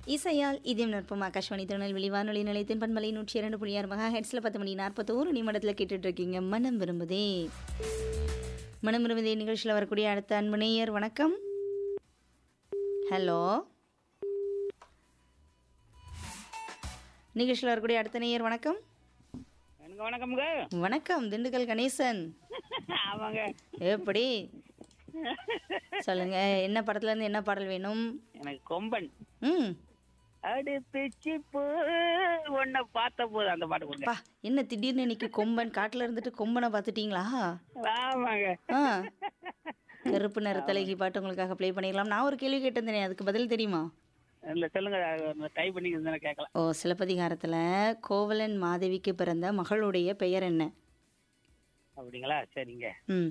இசையால் இதயம் நட்பும் ஆகாஷ்வாணி திருநெல்வேலி வானொலி நிலையத்தின் பண்பலை நூற்றி இரண்டு புள்ளி ஆறு மகா ஹெட்ஸில் பத்து மணி நாற்பத்தோரு நிமிடத்தில் கேட்டுட்டு இருக்கீங்க மனம் விரும்புதே மனம் விரும்புதே நிகழ்ச்சியில் வரக்கூடிய அடுத்த அன்பு நேயர் வணக்கம் ஹலோ நிகழ்ச்சியில் வரக்கூடிய அடுத்த நேயர் வணக்கம் எனக்கு வணக்கம்ங்க வணக்கம் திண்டுக்கல் கணேசன் ஆமாங்க எப்படி சொல்லுங்க என்ன படத்துல இருந்து என்ன பாடல் வேணும் எனக்கு கொம்பன் ம் அடுத்து சிப்பு உன்னை பார்த்த போது அந்த பாட்டு கொடுங்க பா என்ன திடீர்னு இன்னைக்கு கொம்பன் காட்டுல இருந்துட்டு கொம்பனை பார்த்துட்டீங்களா ஆமாங்க ஆ கருப்பு நிற தலைகி பாட்டு உங்களுக்காக ப்ளே பண்ணிடலாம் நான் ஒரு கேள்வி கேட்டிருந்தேனே அதுக்கு பதில் தெரியுமா இல்லை சொல்லுங்க டைப் பண்ணி கேட்கலாம் ஓ சிலப்பதிகாரத்துல கோவலன் மாதவிக்கு பிறந்த மகளுடைய பெயர் என்ன அப்படிங்களா சரிங்க ம்